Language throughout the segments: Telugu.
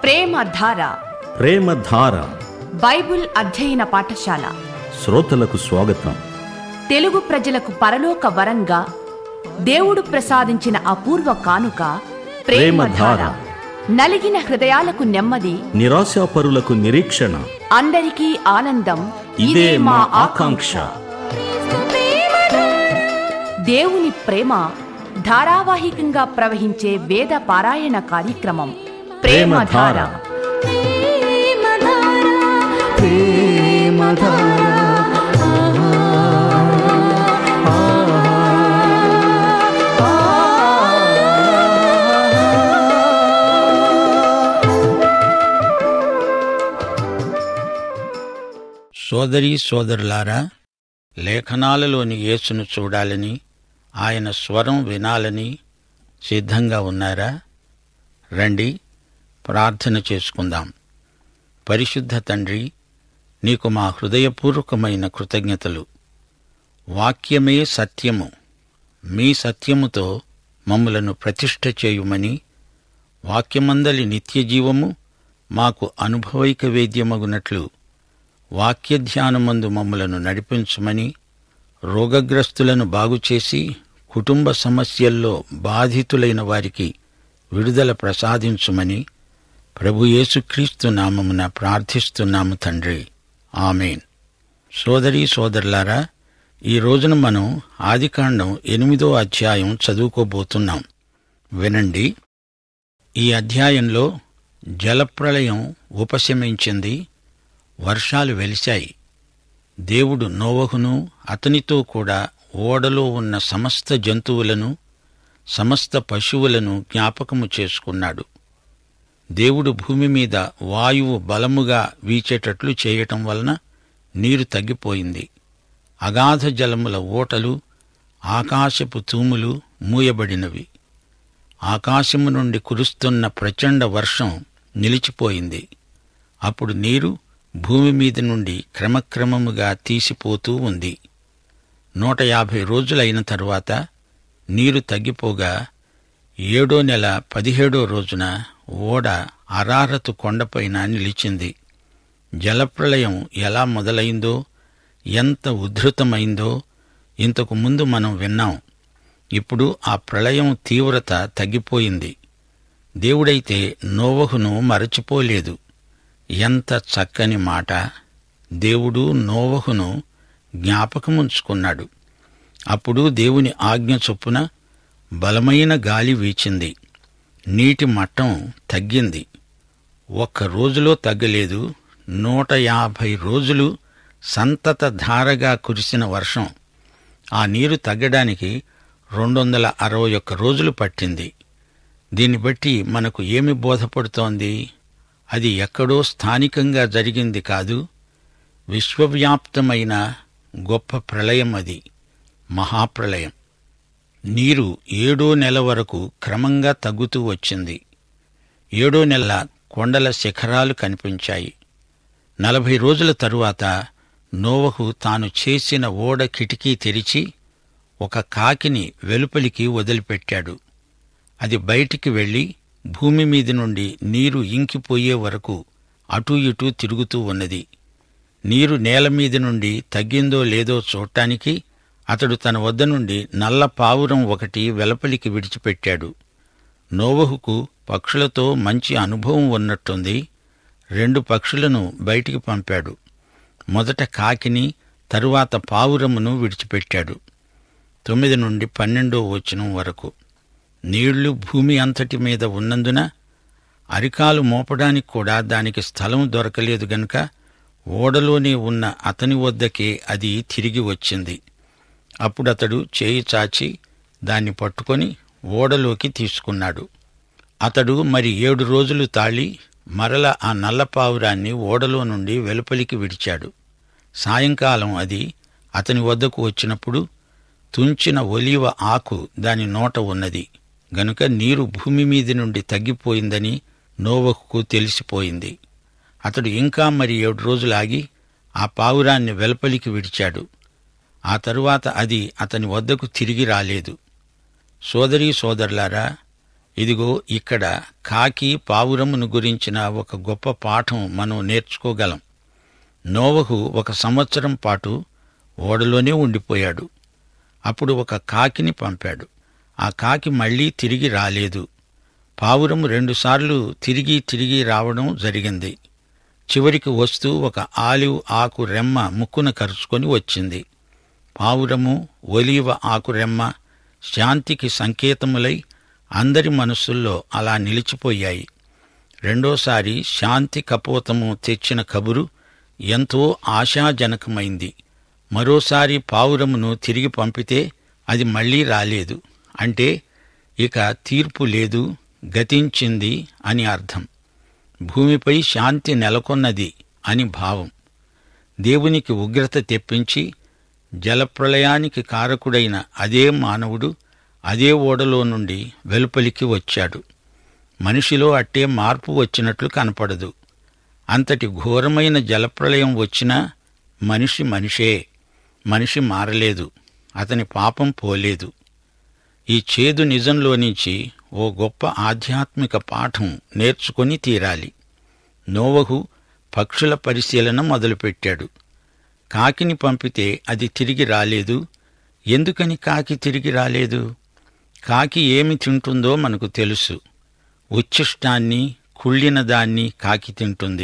ప్రేమధార ప్రేమధార బైబిల్ అధ్యయన పాఠశాల శ్రోతలకు స్వాగతం తెలుగు ప్రజలకు పరలోక వరంగా దేవుడు ప్రసాదించిన అపూర్వ కానుక ప్రేమధార ప్రేమధార. నలిగిన హృదయాలకు నెమ్మది నిరాశాపరులకు నిరీక్షణ అందరికీ ఆనందం ఇదే మా ఆకాంక్ష దేవుని ప్రేమ ధారావాహికంగా ప్రవహించే వేద పారాయణ కార్యక్రమం ప్రేమధార ప్రేమధార. సోదరీ సోదరులారా లేఖనాలలోని యేసును చూడాలని ఆయన స్వరం వినాలని సిద్ధంగా ఉన్నారా రండి ప్రార్థన చేసుకుందాం పరిశుద్ధ తండ్రి నీకు మా హృదయపూర్వకమైన కృతజ్ఞతలు వాక్యమే సత్యము మీ సత్యముతో మమ్ములను ప్రతిష్ఠ చేయుమని వాక్యమందలి నిత్యజీవము మాకు అనుభవైక వేద్యమగునట్లు వాక్య ధ్యానమందు మమ్మలను నడిపించమని రోగగ్రస్తులను బాగుచేసి కుటుంబ సమస్యల్లో బాధితులైన వారికి విడుదల ప్రసాదించుమని ప్రభు యేసుక్రీస్తు నామమున ప్రార్థిస్తున్నాము తండ్రి ఆమెన్ సోదరీ సోదరులారా ఈ రోజున మనం ఆదికాండం ఎనిమిదో అధ్యాయం చదువుకోబోతున్నాం వినండి ఈ అధ్యాయంలో జలప్రళయం ఉపశమించింది వర్షాలు వెలిశాయి దేవుడు నోవహును అతనితో కూడా ఓడలో ఉన్న సమస్త జంతువులను సమస్త పశువులను జ్ఞాపకము చేసుకున్నాడు దేవుడు భూమి మీద వాయువు బలముగా వీచేటట్లు చేయటం వలన నీరు తగ్గిపోయింది అగాధ జలముల ఓటలు ఆకాశపు తూములు మూయబడినవి ఆకాశము నుండి కురుస్తున్న ప్రచండ వర్షం నిలిచిపోయింది అప్పుడు నీరు భూమి మీద నుండి క్రమక్రమముగా తీసిపోతూ ఉంది నూట యాభై రోజులైన తరువాత నీరు తగ్గిపోగా ఏడో నెల పదిహేడో రోజున ఓడ అరారతు కొండపైన నిలిచింది జలప్రళయం ఎలా మొదలైందో ఎంత ఉద్ధృతమైందో ఇంతకు ముందు మనం విన్నాం ఇప్పుడు ఆ ప్రళయం తీవ్రత తగ్గిపోయింది దేవుడైతే నోవహును మరచిపోలేదు ఎంత చక్కని మాట దేవుడు నోవహును జ్ఞాపకముంచుకున్నాడు అప్పుడు దేవుని ఆజ్ఞ చొప్పున బలమైన గాలి వీచింది నీటి మట్టం తగ్గింది ఒక్క రోజులో తగ్గలేదు నూట యాభై రోజులు సంతత ధారగా కురిసిన వర్షం ఆ నీరు తగ్గడానికి రెండు వందల అరవై ఒక్క రోజులు పట్టింది దీన్ని బట్టి మనకు ఏమి బోధపడుతోంది అది ఎక్కడో స్థానికంగా జరిగింది కాదు విశ్వవ్యాప్తమైన గొప్ప ప్రళయం అది మహాప్రళయం నీరు ఏడో నెల వరకు క్రమంగా తగ్గుతూ వచ్చింది ఏడో నెల కొండల శిఖరాలు కనిపించాయి నలభై రోజుల తరువాత నోవహు తాను చేసిన ఓడ కిటికీ తెరిచి ఒక కాకిని వెలుపలికి వదిలిపెట్టాడు అది బయటికి వెళ్లి భూమి మీది నుండి నీరు ఇంకిపోయే వరకు అటూ ఇటూ తిరుగుతూ ఉన్నది నీరు నేల మీది నుండి తగ్గిందో లేదో చూడటానికి అతడు తన వద్ద నుండి నల్ల పావురం ఒకటి వెలపలికి విడిచిపెట్టాడు నోవహుకు పక్షులతో మంచి అనుభవం ఉన్నట్టుంది రెండు పక్షులను బయటికి పంపాడు మొదట కాకిని తరువాత పావురమును విడిచిపెట్టాడు తొమ్మిది నుండి పన్నెండో వచనం వరకు నీళ్లు భూమి అంతటి మీద ఉన్నందున అరికాలు మోపడానికి కూడా దానికి స్థలం దొరకలేదు గనుక ఓడలోనే ఉన్న అతని వద్దకే అది తిరిగి వచ్చింది అప్పుడు అతడు చేయి చాచి దాన్ని పట్టుకొని ఓడలోకి తీసుకున్నాడు అతడు మరి ఏడు రోజులు తాళి మరల ఆ నల్లపావురాన్ని ఓడలో నుండి వెలుపలికి విడిచాడు సాయంకాలం అది అతని వద్దకు వచ్చినప్పుడు తుంచిన ఒలీవ ఆకు దాని నోట ఉన్నది గనుక నీరు భూమి మీది నుండి తగ్గిపోయిందని నోవహుకు తెలిసిపోయింది అతడు ఇంకా మరి ఏడు రోజులాగి ఆ పావురాన్ని వెలుపలికి విడిచాడు ఆ తరువాత అది అతని వద్దకు తిరిగి రాలేదు సోదరీ సోదరులారా ఇదిగో ఇక్కడ కాకి పావురమును గురించిన ఒక గొప్ప పాఠం మనం నేర్చుకోగలం నోవహు ఒక సంవత్సరం పాటు ఓడలోనే ఉండిపోయాడు అప్పుడు ఒక కాకిని పంపాడు ఆ కాకి మళ్ళీ తిరిగి రాలేదు పావురము రెండుసార్లు తిరిగి తిరిగి రావడం జరిగింది చివరికి వస్తూ ఒక ఆలివ్ ఆకు రెమ్మ ముక్కున కరుచుకొని వచ్చింది పావురము ఒలీవ ఆకు రెమ్మ శాంతికి సంకేతములై అందరి మనస్సుల్లో అలా నిలిచిపోయాయి రెండోసారి శాంతి కపోతము తెచ్చిన కబురు ఎంతో ఆశాజనకమైంది మరోసారి పావురమును తిరిగి పంపితే అది మళ్లీ రాలేదు అంటే ఇక తీర్పు లేదు గతించింది అని అర్థం భూమిపై శాంతి నెలకొన్నది అని భావం దేవునికి ఉగ్రత తెప్పించి జలప్రళయానికి కారకుడైన అదే మానవుడు అదే ఓడలో నుండి వెలుపలికి వచ్చాడు మనిషిలో అట్టే మార్పు వచ్చినట్లు కనపడదు అంతటి ఘోరమైన జలప్రళయం వచ్చినా మనిషి మనిషే మనిషి మారలేదు అతని పాపం పోలేదు ఈ చేదు నిజంలో నుంచి ఓ గొప్ప ఆధ్యాత్మిక పాఠం నేర్చుకొని తీరాలి నోవహు పక్షుల పరిశీలన మొదలుపెట్టాడు కాకిని పంపితే అది తిరిగి రాలేదు ఎందుకని కాకి తిరిగి రాలేదు కాకి ఏమి తింటుందో మనకు తెలుసు ఉచ్ఛిష్టాన్ని కుళ్ళిన దాన్ని కాకి తింటుంది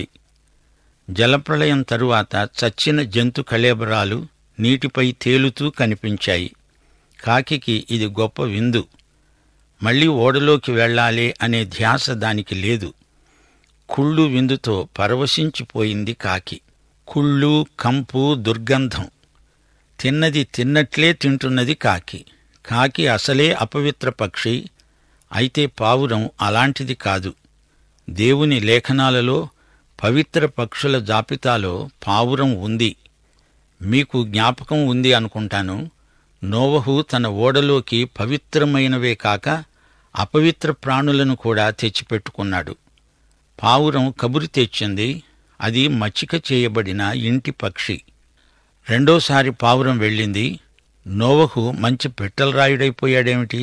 జలప్రళయం తరువాత చచ్చిన జంతు కళేబరాలు నీటిపై తేలుతూ కనిపించాయి కాకికి ఇది గొప్ప విందు మళ్ళీ ఓడలోకి వెళ్ళాలి అనే ధ్యాస దానికి లేదు కుళ్ళు విందుతో పరవశించిపోయింది కాకి కుళ్ళు కంపు దుర్గంధం తిన్నది తిన్నట్లే తింటున్నది కాకి కాకి అసలే అపవిత్ర పక్షి అయితే పావురం అలాంటిది కాదు దేవుని లేఖనాలలో పవిత్ర పక్షుల జాబితాలో పావురం ఉంది మీకు జ్ఞాపకం ఉంది అనుకుంటాను నోవహు తన ఓడలోకి పవిత్రమైనవే కాక అపవిత్ర ప్రాణులను కూడా తెచ్చిపెట్టుకున్నాడు పావురం కబురు తెచ్చింది అది మచ్చిక చేయబడిన ఇంటి పక్షి రెండోసారి పావురం వెళ్ళింది నోవహు మంచి పిట్టలరాయుడైపోయాడేమిటి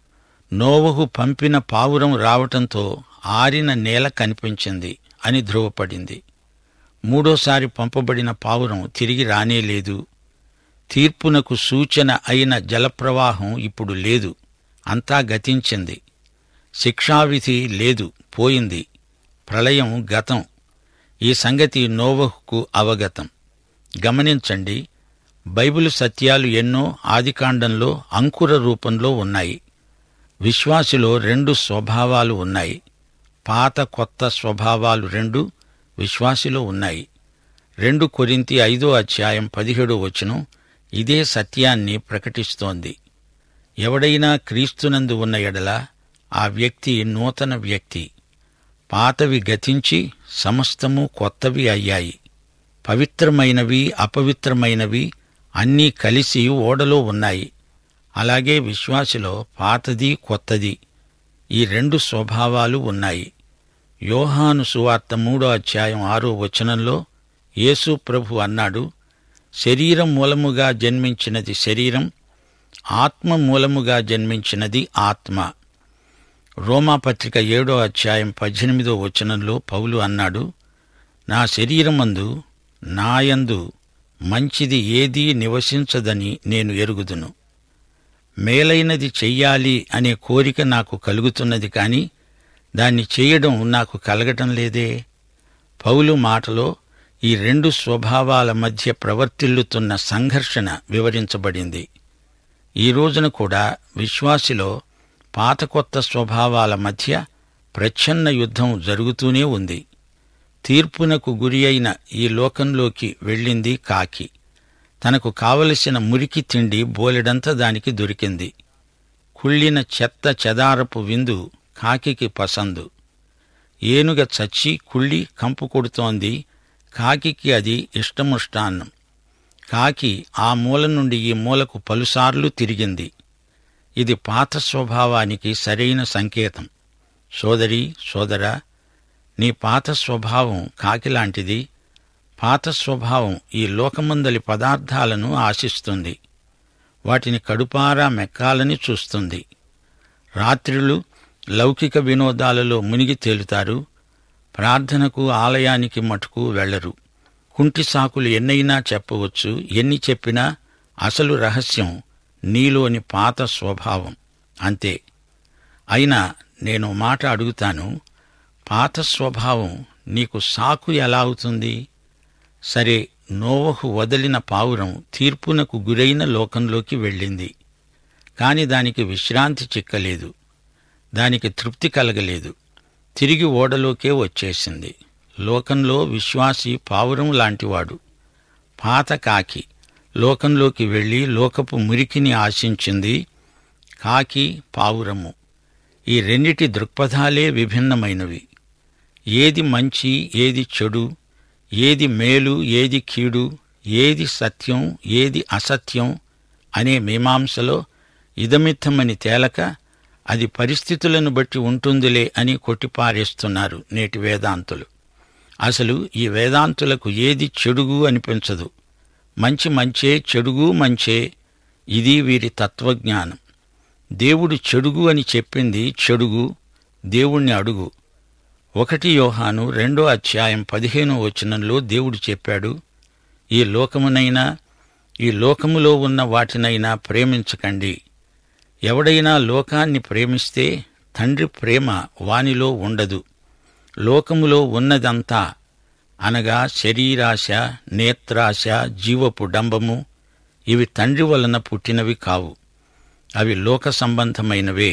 నోవహు పంపిన పావురం రావటంతో ఆరిన నేల కనిపించింది అని ధృవపడింది మూడోసారి పంపబడిన పావురం తిరిగి రానేలేదు తీర్పునకు సూచన అయిన జలప్రవాహం ఇప్పుడు లేదు అంతా గతించింది శిక్షావిధి లేదు పోయింది ప్రళయం గతం ఈ సంగతి నోవహుకు అవగతం గమనించండి బైబిలు సత్యాలు ఎన్నో ఆదికాండంలో అంకుర రూపంలో ఉన్నాయి విశ్వాసిలో రెండు స్వభావాలు ఉన్నాయి పాత కొత్త స్వభావాలు రెండు విశ్వాసిలో ఉన్నాయి రెండు కొరింతి ఐదో అధ్యాయం పదిహేడో వచనం ఇదే సత్యాన్ని ప్రకటిస్తోంది ఎవడైనా క్రీస్తునందు ఉన్న ఎడల ఆ వ్యక్తి నూతన వ్యక్తి పాతవి గతించి సమస్తము కొత్తవి అయ్యాయి పవిత్రమైనవి అపవిత్రమైనవి అన్నీ కలిసి ఓడలో ఉన్నాయి అలాగే విశ్వాసిలో పాతది కొత్తది ఈ రెండు స్వభావాలు ఉన్నాయి యోహాను సువార్త మూడో అధ్యాయం ఆరో వచనంలో యేసు ప్రభు అన్నాడు శరీరం మూలముగా జన్మించినది శరీరం ఆత్మ మూలముగా జన్మించినది ఆత్మ రోమాపత్రిక ఏడో అధ్యాయం పద్దెనిమిదో వచనంలో పౌలు అన్నాడు నా శరీరమందు నాయందు మంచిది ఏదీ నివసించదని నేను ఎరుగుదును మేలైనది చెయ్యాలి అనే కోరిక నాకు కలుగుతున్నది కాని దాన్ని చేయడం నాకు కలగటం లేదే పౌలు మాటలో ఈ రెండు స్వభావాల మధ్య ప్రవర్తిల్లుతున్న సంఘర్షణ వివరించబడింది ఈ రోజున కూడా విశ్వాసిలో పాత కొత్త స్వభావాల మధ్య ప్రచ్ఛన్న యుద్ధం జరుగుతూనే ఉంది తీర్పునకు గురి అయిన ఈ లోకంలోకి వెళ్ళింది కాకి తనకు కావలసిన మురికి తిండి బోలెడంత దానికి దొరికింది కుళ్ళిన చెత్త చెదారపు విందు కాకికి పసందు ఏనుగ చచ్చి కుళ్ళి కంపు కొడుతోంది కాకికి అది ఇష్టముష్టాన్నం కాకి ఆ మూల నుండి ఈ మూలకు పలుసార్లు తిరిగింది ఇది పాత స్వభావానికి సరైన సంకేతం సోదరి సోదరా నీ పాత స్వభావం కాకిలాంటిది పాత స్వభావం ఈ లోకమందలి పదార్థాలను ఆశిస్తుంది వాటిని కడుపారా మెక్కాలని చూస్తుంది రాత్రులు లౌకిక వినోదాలలో మునిగి తేలుతారు ప్రార్థనకు ఆలయానికి మటుకు వెళ్లరు కుంటి సాకులు ఎన్నైనా చెప్పవచ్చు ఎన్ని చెప్పినా అసలు రహస్యం నీలోని పాత స్వభావం అంతే అయినా నేను మాట అడుగుతాను పాత స్వభావం నీకు సాకు ఎలా అవుతుంది సరే నోవహు వదిలిన పావురం తీర్పునకు గురైన లోకంలోకి వెళ్ళింది కాని దానికి విశ్రాంతి చిక్కలేదు దానికి తృప్తి కలగలేదు తిరిగి ఓడలోకే వచ్చేసింది లోకంలో విశ్వాసి పావురం లాంటివాడు పాత కాకి లోకంలోకి వెళ్లి లోకపు మురికిని ఆశించింది కాకి పావురము ఈ రెండిటి దృక్పథాలే విభిన్నమైనవి ఏది మంచి ఏది చెడు ఏది మేలు ఏది కీడు ఏది సత్యం ఏది అసత్యం అనే మీమాంసలో ఇదమిత్తమని తేలక అది పరిస్థితులను బట్టి ఉంటుందిలే అని కొట్టిపారేస్తున్నారు నేటి వేదాంతులు అసలు ఈ వేదాంతులకు ఏది చెడుగు అనిపించదు మంచి మంచే చెడుగు మంచే ఇది వీరి తత్వజ్ఞానం దేవుడు చెడుగు అని చెప్పింది చెడుగు దేవుణ్ణి అడుగు ఒకటి యోహాను రెండో అధ్యాయం పదిహేనో వచనంలో దేవుడు చెప్పాడు ఈ లోకమునైనా ఈ లోకములో ఉన్న వాటినైనా ప్రేమించకండి ఎవడైనా లోకాన్ని ప్రేమిస్తే తండ్రి ప్రేమ వానిలో ఉండదు లోకములో ఉన్నదంతా అనగా శరీరాశ నేత్రాశ జీవపు డంబము ఇవి తండ్రి వలన పుట్టినవి కావు అవి లోక సంబంధమైనవే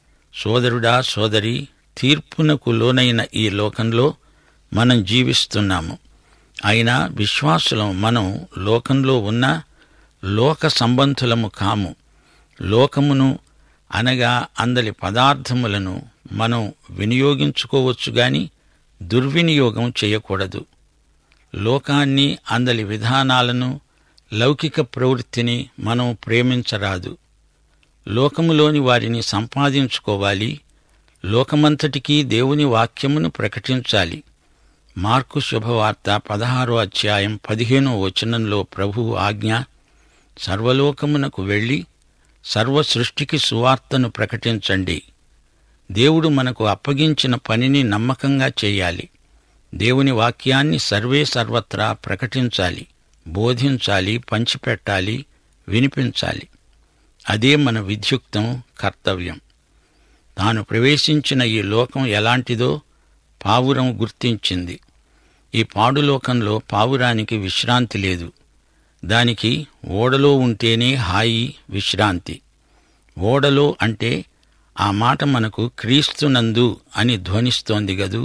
సోదరుడా సోదరి తీర్పునకు లోనైన ఈ లోకంలో మనం జీవిస్తున్నాము అయినా విశ్వాసులం మనం లోకంలో ఉన్న లోక సంబంధులము కాము లోకమును అనగా అందలి పదార్థములను మనం వినియోగించుకోవచ్చు గాని దుర్వినియోగం చేయకూడదు లోకాన్ని అందలి విధానాలను లౌకిక ప్రవృత్తిని మనం ప్రేమించరాదు లోకములోని వారిని సంపాదించుకోవాలి లోకమంతటికీ దేవుని వాక్యమును ప్రకటించాలి మార్కు శుభవార్త పదహారో అధ్యాయం పదిహేనో వచనంలో ప్రభువు ఆజ్ఞ సర్వలోకమునకు వెళ్ళి సర్వ సృష్టికి సువార్తను ప్రకటించండి దేవుడు మనకు అప్పగించిన పనిని నమ్మకంగా చేయాలి దేవుని వాక్యాన్ని సర్వే సర్వత్రా ప్రకటించాలి బోధించాలి పంచిపెట్టాలి వినిపించాలి అదే మన విధ్యుక్తం కర్తవ్యం తాను ప్రవేశించిన ఈ లోకం ఎలాంటిదో పావురం గుర్తించింది ఈ పాడులోకంలో పావురానికి విశ్రాంతి లేదు దానికి ఓడలో ఉంటేనే హాయి విశ్రాంతి ఓడలో అంటే ఆ మాట మనకు క్రీస్తునందు అని ధ్వనిస్తోంది గదూ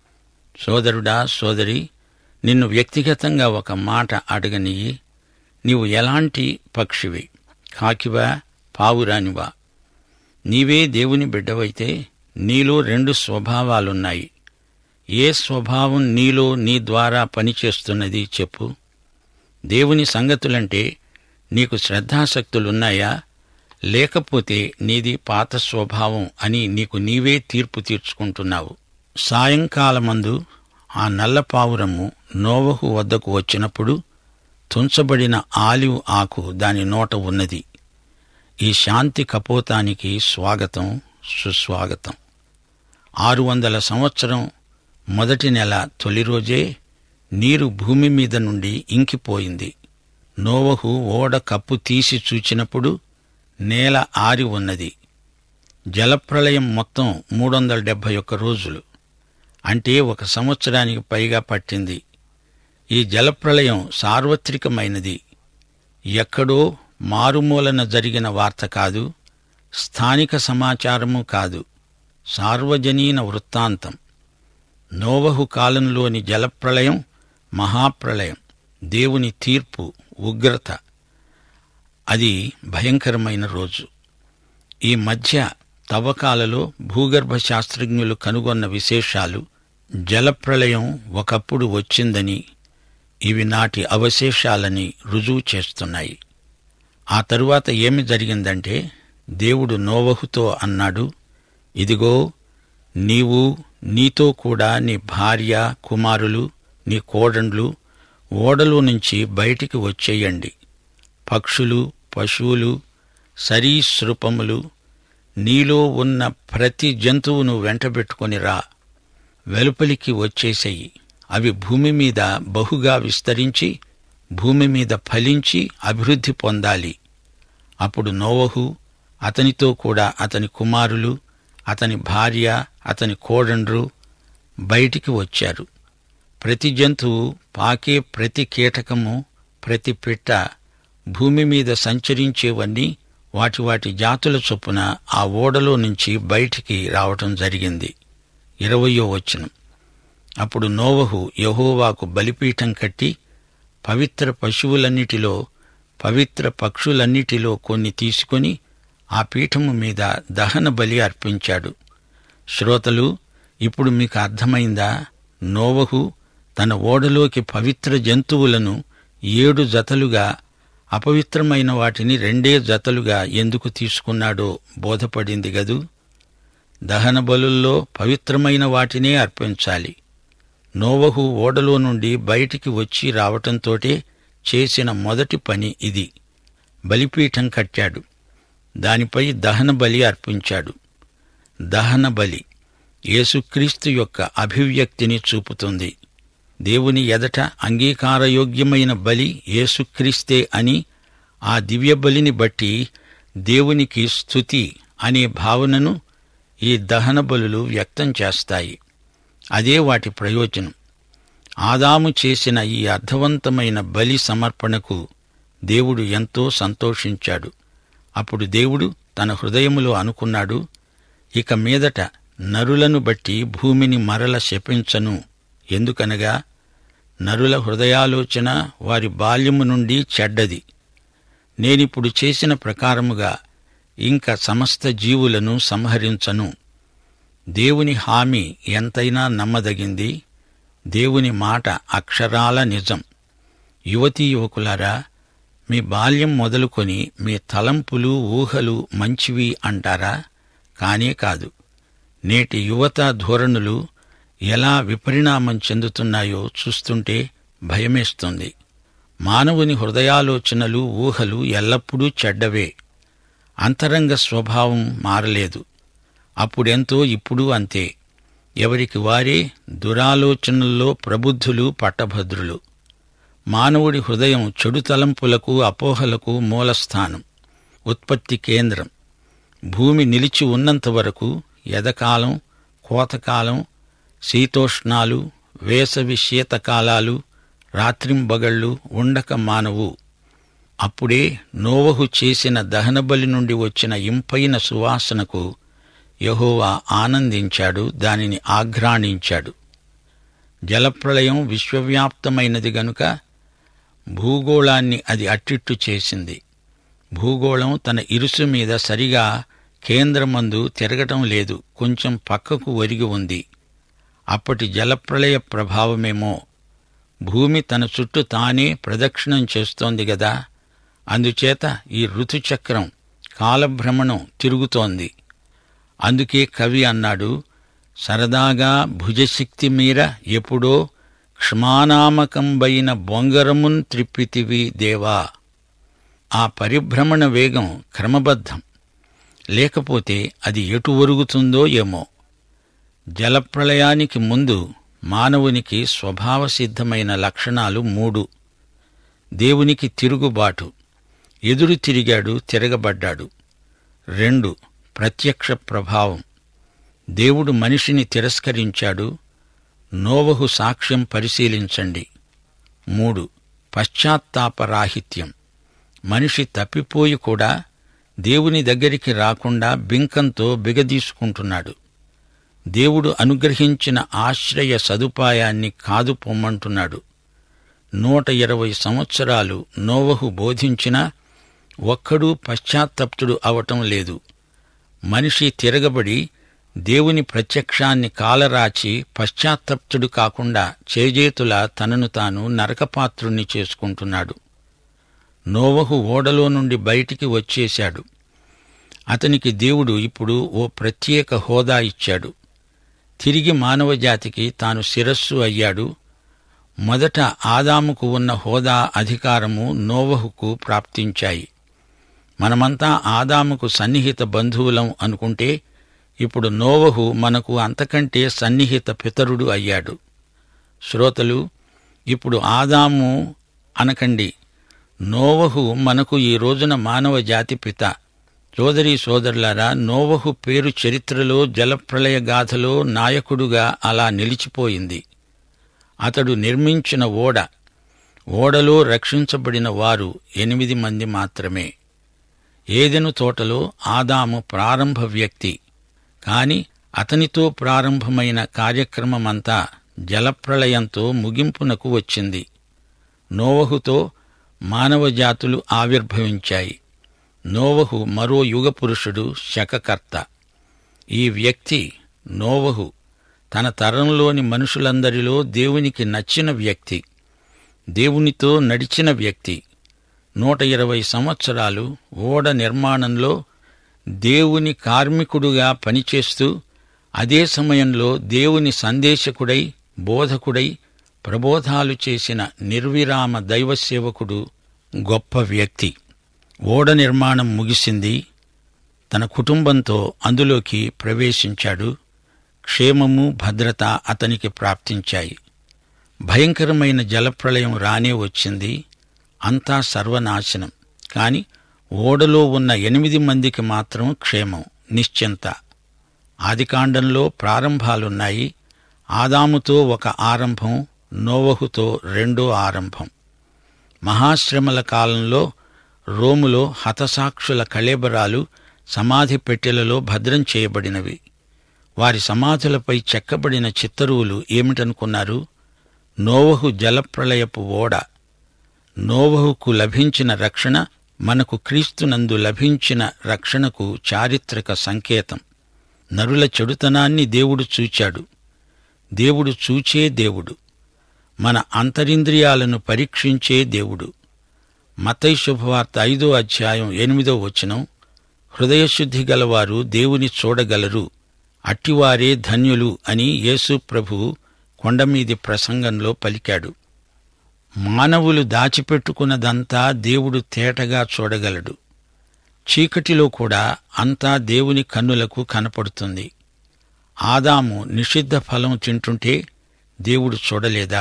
సోదరుడా సోదరి నిన్ను వ్యక్తిగతంగా ఒక మాట అడగనియ్యి నీవు ఎలాంటి పక్షివి కాకివా పావురానివా నీవే దేవుని బిడ్డవైతే నీలో రెండు స్వభావాలున్నాయి ఏ స్వభావం నీలో నీ ద్వారా పనిచేస్తున్నది చెప్పు దేవుని సంగతులంటే నీకు శ్రద్ధాసక్తులున్నాయా లేకపోతే నీది పాత స్వభావం అని నీకు నీవే తీర్పు తీర్చుకుంటున్నావు సాయంకాలమందు ఆ నల్ల పావురము నోవహు వద్దకు వచ్చినప్పుడు తుంచబడిన ఆలివ్ ఆకు దాని నోట ఉన్నది ఈ శాంతి కపోతానికి స్వాగతం సుస్వాగతం ఆరు వందల సంవత్సరం మొదటి నెల తొలి రోజే నీరు భూమి మీద నుండి ఇంకిపోయింది నోవహు ఓడ కప్పు తీసి చూచినప్పుడు నేల ఆరి ఉన్నది జలప్రళయం మొత్తం మూడు వందల డెబ్బై ఒక్క రోజులు అంటే ఒక సంవత్సరానికి పైగా పట్టింది ఈ జలప్రళయం సార్వత్రికమైనది ఎక్కడో మారుమూలన జరిగిన వార్త కాదు స్థానిక సమాచారము కాదు సార్వజనీన వృత్తాంతం నోవహు కాలంలోని జలప్రళయం మహాప్రళయం దేవుని తీర్పు ఉగ్రత అది భయంకరమైన రోజు ఈ మధ్య తవ్వకాలలో భూగర్భ శాస్త్రజ్ఞులు కనుగొన్న విశేషాలు జలప్రళయం ఒకప్పుడు వచ్చిందని ఇవి నాటి అవశేషాలని రుజువు చేస్తున్నాయి ఆ తరువాత ఏమి జరిగిందంటే దేవుడు నోవహుతో అన్నాడు ఇదిగో నీవు నీతో కూడా నీ భార్య కుమారులు నీ కోడండ్లు ఓడలో నుంచి బయటికి వచ్చేయండి పక్షులు పశువులు సరీసృపములు నీలో ఉన్న ప్రతి జంతువును వెంటబెట్టుకొని రా వెలుపలికి వచ్చేసేయి అవి భూమి మీద బహుగా విస్తరించి భూమి మీద ఫలించి అభివృద్ధి పొందాలి అప్పుడు నోవహు అతనితో కూడా అతని కుమారులు అతని భార్య అతని కోడండ్రు బయటికి వచ్చారు ప్రతి జంతువు పాకే ప్రతి కీటకము ప్రతి పిట్ట భూమి మీద సంచరించేవన్నీ వాటి వాటి జాతుల చొప్పున ఆ ఓడలో నుంచి బయటికి రావటం జరిగింది ఇరవయో వచనం అప్పుడు నోవహు యహోవాకు బలిపీఠం కట్టి పవిత్ర పశువులన్నిటిలో పవిత్ర పక్షులన్నిటిలో కొన్ని తీసుకొని ఆ పీఠము మీద దహన బలి అర్పించాడు శ్రోతలు ఇప్పుడు మీకు అర్థమైందా నోవహు తన ఓడలోకి పవిత్ర జంతువులను ఏడు జతలుగా అపవిత్రమైన వాటిని రెండే జతలుగా ఎందుకు తీసుకున్నాడో బోధపడింది గదు దహన బలుల్లో పవిత్రమైన వాటినే అర్పించాలి నోవహు ఓడలో నుండి బయటికి వచ్చి రావటంతోటే చేసిన మొదటి పని ఇది బలిపీఠం కట్టాడు దానిపై దహన బలి అర్పించాడు దహన బలి యేసుక్రీస్తు యొక్క అభివ్యక్తిని చూపుతుంది దేవుని ఎదట అంగీకారయోగ్యమైన బలి యేసుక్రీస్తే అని ఆ దివ్య బలిని బట్టి దేవునికి స్తుతి అనే భావనను ఈ దహన బలులు వ్యక్తం చేస్తాయి అదే వాటి ప్రయోజనం ఆదాము చేసిన ఈ అర్థవంతమైన బలి సమర్పణకు దేవుడు ఎంతో సంతోషించాడు అప్పుడు దేవుడు తన హృదయములో అనుకున్నాడు ఇక మీదట నరులను బట్టి భూమిని మరల శపించను ఎందుకనగా నరుల హృదయాలోచన వారి బాల్యము నుండి చెడ్డది నేనిప్పుడు చేసిన ప్రకారముగా ఇంక సమస్త జీవులను సంహరించను దేవుని హామీ ఎంతైనా నమ్మదగింది దేవుని మాట అక్షరాల నిజం యువతీ యువకులారా మీ బాల్యం మొదలుకొని మీ తలంపులు ఊహలు మంచివి అంటారా కానే కాదు నేటి యువత ధోరణులు ఎలా విపరిణామం చెందుతున్నాయో చూస్తుంటే భయమేస్తుంది మానవుని హృదయాలోచనలు ఊహలు ఎల్లప్పుడూ చెడ్డవే అంతరంగ స్వభావం మారలేదు అప్పుడెంతో ఇప్పుడు అంతే ఎవరికి వారే దురాలోచనల్లో ప్రబుద్ధులు పట్టభద్రులు మానవుడి హృదయం చెడు తలంపులకు అపోహలకు మూలస్థానం ఉత్పత్తి కేంద్రం భూమి నిలిచి ఉన్నంత వరకు ఎదకాలం కోతకాలం శీతోష్ణాలు వేసవి శీతకాలాలు రాత్రింబగళ్ళు ఉండక మానవు అప్పుడే నోవహు చేసిన దహనబలి నుండి వచ్చిన ఇంపైన సువాసనకు యహోవా ఆనందించాడు దానిని ఆఘ్రాణించాడు జలప్రళయం విశ్వవ్యాప్తమైనది గనుక భూగోళాన్ని అది అట్టిట్టు చేసింది భూగోళం తన ఇరుసు మీద సరిగా కేంద్రమందు తిరగటం లేదు కొంచెం పక్కకు ఒరిగి ఉంది అప్పటి జలప్రళయ ప్రభావమేమో భూమి తన చుట్టూ తానే ప్రదక్షిణం చేస్తోంది గదా అందుచేత ఈ ఋతుచక్రం కాలభ్రమణం తిరుగుతోంది అందుకే కవి అన్నాడు సరదాగా భుజశక్తి మీర ఎప్పుడో క్షమానామకంబైన బొంగరమున్ త్రిప్పితివి దేవా ఆ పరిభ్రమణ వేగం క్రమబద్ధం లేకపోతే అది ఎటు ఒరుగుతుందో ఏమో జలప్రళయానికి ముందు మానవునికి స్వభావసిద్ధమైన లక్షణాలు మూడు దేవునికి తిరుగుబాటు ఎదురు తిరిగాడు తిరగబడ్డాడు రెండు ప్రత్యక్ష ప్రభావం దేవుడు మనిషిని తిరస్కరించాడు నోవహు సాక్ష్యం పరిశీలించండి మూడు పశ్చాత్తాపరాహిత్యం మనిషి తప్పిపోయి కూడా దేవుని దగ్గరికి రాకుండా బింకంతో బిగదీసుకుంటున్నాడు దేవుడు అనుగ్రహించిన ఆశ్రయ సదుపాయాన్ని కాదు పొమ్మంటున్నాడు నూట ఇరవై సంవత్సరాలు నోవహు బోధించినా ఒక్కడూ పశ్చాత్తప్తుడు అవటం లేదు మనిషి తిరగబడి దేవుని ప్రత్యక్షాన్ని కాలరాచి పశ్చాత్తప్తుడు కాకుండా చేజేతుల తనను తాను నరకపాత్రుణ్ణి చేసుకుంటున్నాడు నోవహు ఓడలో నుండి బయటికి వచ్చేశాడు అతనికి దేవుడు ఇప్పుడు ఓ ప్రత్యేక హోదా ఇచ్చాడు తిరిగి మానవజాతికి తాను శిరస్సు అయ్యాడు మొదట ఆదాముకు ఉన్న హోదా అధికారము నోవహుకు ప్రాప్తించాయి మనమంతా ఆదాముకు సన్నిహిత బంధువులం అనుకుంటే ఇప్పుడు నోవహు మనకు అంతకంటే సన్నిహిత పితరుడు అయ్యాడు శ్రోతలు ఇప్పుడు ఆదాము అనకండి నోవహు మనకు ఈ రోజున మానవ జాతి పిత సోదరి సోదరులారా నోవహు పేరు చరిత్రలో జలప్రళయ గాథలో నాయకుడుగా అలా నిలిచిపోయింది అతడు నిర్మించిన ఓడ ఓడలో రక్షించబడిన వారు ఎనిమిది మంది మాత్రమే ఏదెను తోటలో ఆదాము ప్రారంభ వ్యక్తి కాని అతనితో ప్రారంభమైన కార్యక్రమమంతా జలప్రళయంతో ముగింపునకు వచ్చింది నోవహుతో మానవ జాతులు ఆవిర్భవించాయి నోవహు మరో యుగపురుషుడు శకకర్త ఈ వ్యక్తి నోవహు తన తరంలోని మనుషులందరిలో దేవునికి నచ్చిన వ్యక్తి దేవునితో నడిచిన వ్యక్తి నూట ఇరవై సంవత్సరాలు ఓడ నిర్మాణంలో దేవుని కార్మికుడుగా పనిచేస్తూ అదే సమయంలో దేవుని సందేశకుడై బోధకుడై ప్రబోధాలు చేసిన నిర్విరామ దైవ సేవకుడు గొప్ప వ్యక్తి ఓడ నిర్మాణం ముగిసింది తన కుటుంబంతో అందులోకి ప్రవేశించాడు క్షేమము భద్రత అతనికి ప్రాప్తించాయి భయంకరమైన జలప్రళయం రానే వచ్చింది అంతా సర్వనాశనం కాని ఓడలో ఉన్న ఎనిమిది మందికి మాత్రం క్షేమం నిశ్చింత ఆదికాండంలో ప్రారంభాలున్నాయి ఆదాముతో ఒక ఆరంభం నోవహుతో రెండో ఆరంభం మహాశ్రమల కాలంలో రోములో హతసాక్షుల కళేబరాలు సమాధి పెట్టెలలో భద్రం చేయబడినవి వారి సమాధులపై చెక్కబడిన చిత్తరువులు ఏమిటనుకున్నారు నోవహు జలప్రళయపు ఓడ నోవహుకు లభించిన రక్షణ మనకు క్రీస్తునందు లభించిన రక్షణకు చారిత్రక సంకేతం నరుల చెడుతనాన్ని దేవుడు చూచాడు దేవుడు చూచే దేవుడు మన అంతరింద్రియాలను పరీక్షించే దేవుడు మతై శుభవార్త ఐదో అధ్యాయం ఎనిమిదో వచనం హృదయశుద్ధి గలవారు దేవుని చూడగలరు అట్టివారే ధన్యులు అని యేసు ప్రభువు కొండమీది ప్రసంగంలో పలికాడు మానవులు దాచిపెట్టుకున్నదంతా దేవుడు తేటగా చూడగలడు చీకటిలో కూడా అంతా దేవుని కన్నులకు కనపడుతుంది ఆదాము నిషిద్ధ ఫలం తింటుంటే దేవుడు చూడలేదా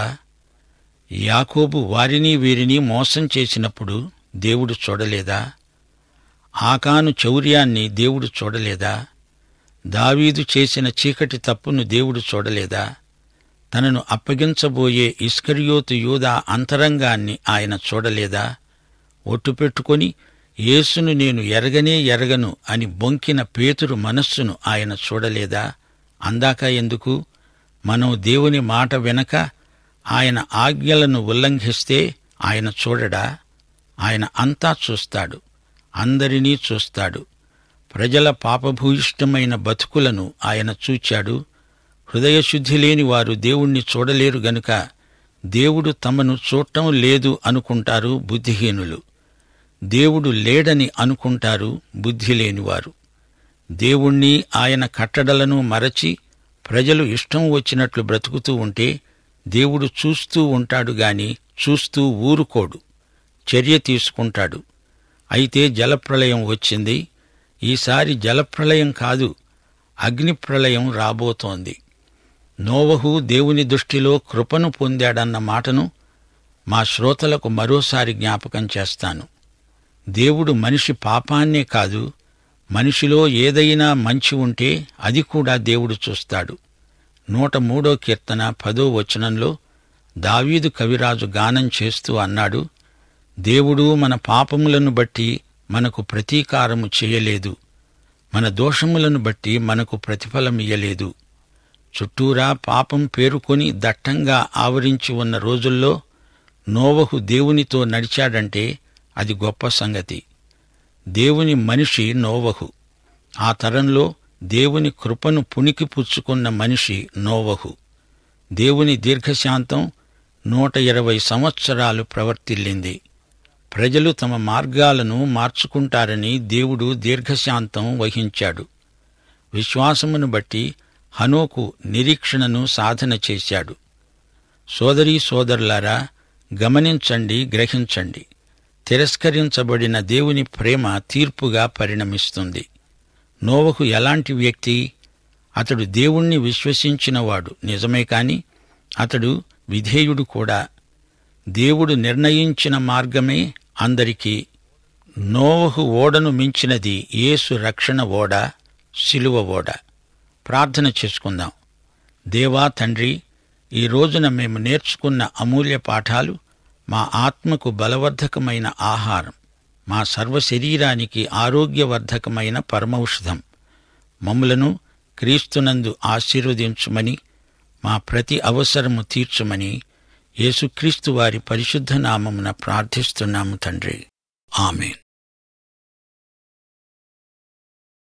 యాకోబు వారిని వీరిని మోసం చేసినప్పుడు దేవుడు చూడలేదా ఆకాను చౌర్యాన్ని దేవుడు చూడలేదా దావీదు చేసిన చీకటి తప్పును దేవుడు చూడలేదా తనను అప్పగించబోయే ఇస్కరియోతు యూదా అంతరంగాన్ని ఆయన చూడలేదా ఒట్టు పెట్టుకొని యేసును నేను ఎరగనే ఎరగను అని బొంకిన పేతురు మనస్సును ఆయన చూడలేదా అందాక ఎందుకు మనం దేవుని మాట వెనక ఆయన ఆజ్ఞలను ఉల్లంఘిస్తే ఆయన చూడడా ఆయన అంతా చూస్తాడు అందరినీ చూస్తాడు ప్రజల పాపభూయిష్టమైన బతుకులను ఆయన చూచాడు హృదయశుద్ధి లేని వారు దేవుణ్ణి చూడలేరు గనుక దేవుడు తమను చూడటం లేదు అనుకుంటారు బుద్ధిహీనులు దేవుడు లేడని అనుకుంటారు బుద్ధి లేనివారు దేవుణ్ణి ఆయన కట్టడలను మరచి ప్రజలు ఇష్టం వచ్చినట్లు బ్రతుకుతూ ఉంటే దేవుడు చూస్తూ ఉంటాడు గాని చూస్తూ ఊరుకోడు చర్య తీసుకుంటాడు అయితే జలప్రళయం వచ్చింది ఈసారి జలప్రళయం కాదు అగ్నిప్రళయం రాబోతోంది నోవహు దేవుని దృష్టిలో కృపను పొందాడన్న మాటను మా శ్రోతలకు మరోసారి జ్ఞాపకం చేస్తాను దేవుడు మనిషి పాపాన్నే కాదు మనిషిలో ఏదైనా మంచి ఉంటే అది కూడా దేవుడు చూస్తాడు నూట మూడో కీర్తన పదో వచనంలో దావీదు కవిరాజు గానం చేస్తూ అన్నాడు దేవుడు మన పాపములను బట్టి మనకు ప్రతీకారము చేయలేదు మన దోషములను బట్టి మనకు ప్రతిఫలమియ్యలేదు చుట్టూరా పాపం పేరుకొని దట్టంగా ఆవరించి ఉన్న రోజుల్లో నోవహు దేవునితో నడిచాడంటే అది గొప్ప సంగతి దేవుని మనిషి నోవహు ఆ తరంలో దేవుని కృపను పుణికి పుచ్చుకున్న మనిషి నోవహు దేవుని దీర్ఘశాంతం నూట ఇరవై సంవత్సరాలు ప్రవర్తిల్లింది ప్రజలు తమ మార్గాలను మార్చుకుంటారని దేవుడు దీర్ఘశాంతం వహించాడు విశ్వాసమును బట్టి హనోకు నిరీక్షణను సాధన చేశాడు సోదరీ సోదరులారా గమనించండి గ్రహించండి తిరస్కరించబడిన దేవుని ప్రేమ తీర్పుగా పరిణమిస్తుంది నోవహు ఎలాంటి వ్యక్తి అతడు దేవుణ్ణి విశ్వసించినవాడు నిజమే కాని అతడు విధేయుడు కూడా దేవుడు నిర్ణయించిన మార్గమే అందరికీ నోవహు ఓడను మించినది యేసు రక్షణ ఓడ శిలువ ఓడ ప్రార్థన చేసుకుందాం దేవా తండ్రి ఈ రోజున మేము నేర్చుకున్న అమూల్య పాఠాలు మా ఆత్మకు బలవర్ధకమైన ఆహారం మా సర్వ శరీరానికి ఆరోగ్యవర్ధకమైన పరమౌషధం మమ్ములను క్రీస్తునందు ఆశీర్వదించుమని మా ప్రతి అవసరము తీర్చుమని యేసుక్రీస్తు వారి పరిశుద్ధ నామమున ప్రార్థిస్తున్నాము తండ్రి ఆమెన్